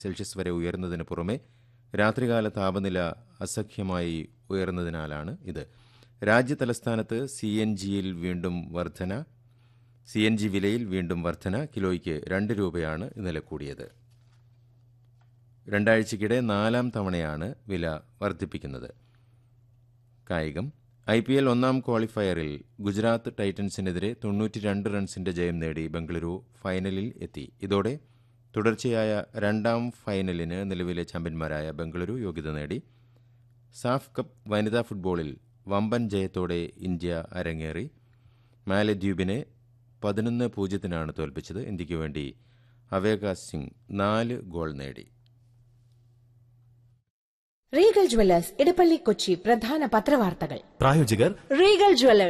Celsius വരെ ഉയർന്നതിന് പുറമെ രാത്രികാല താപനില അസഖ്യമായി ഉയർന്നതിനാലാണ് ഇത് രാജ്യതലസ്ഥാനത്ത് സി എൻ ജിയിൽ വീണ്ടും വർധന സി എൻ ജി വിലയിൽ വീണ്ടും വർധന കിലോയ്ക്ക് രണ്ട് രൂപയാണ് ഇന്നലെ കൂടിയത് രണ്ടാഴ്ചയ്ക്കിടെ നാലാം തവണയാണ് വില വർദ്ധിപ്പിക്കുന്നത് കായികം ഐ പി എൽ ഒന്നാം ക്വാളിഫയറിൽ ഗുജറാത്ത് ടൈറ്റൻസിനെതിരെ തൊണ്ണൂറ്റി രണ്ട് റൺസിന്റെ ജയം നേടി ബംഗളൂരു ഫൈനലിൽ എത്തി ഇതോടെ തുടർച്ചയായ രണ്ടാം ഫൈനലിന് നിലവിലെ ചാമ്പ്യന്മാരായ ബംഗളൂരു യോഗ്യത നേടി സാഫ് കപ്പ് വനിതാ ഫുട്ബോളിൽ വമ്പൻ ജയത്തോടെ ഇന്ത്യ അരങ്ങേറി മാലദ്വീപിനെ പതിനൊന്ന് പൂജ്യത്തിനാണ് തോൽപ്പിച്ചത് ഇന്ത്യയ്ക്ക് വേണ്ടി അവേക സിംഗ് നാല് ഗോൾ നേടി റീഗൽ ജ്വല്ലേഴ്സ് ഇടപ്പള്ളി കൊച്ചി പ്രധാന പത്രവാർത്തകൾ പ്രായോജകർ റീഗൽ ജ്വല്ലേഴ്സ്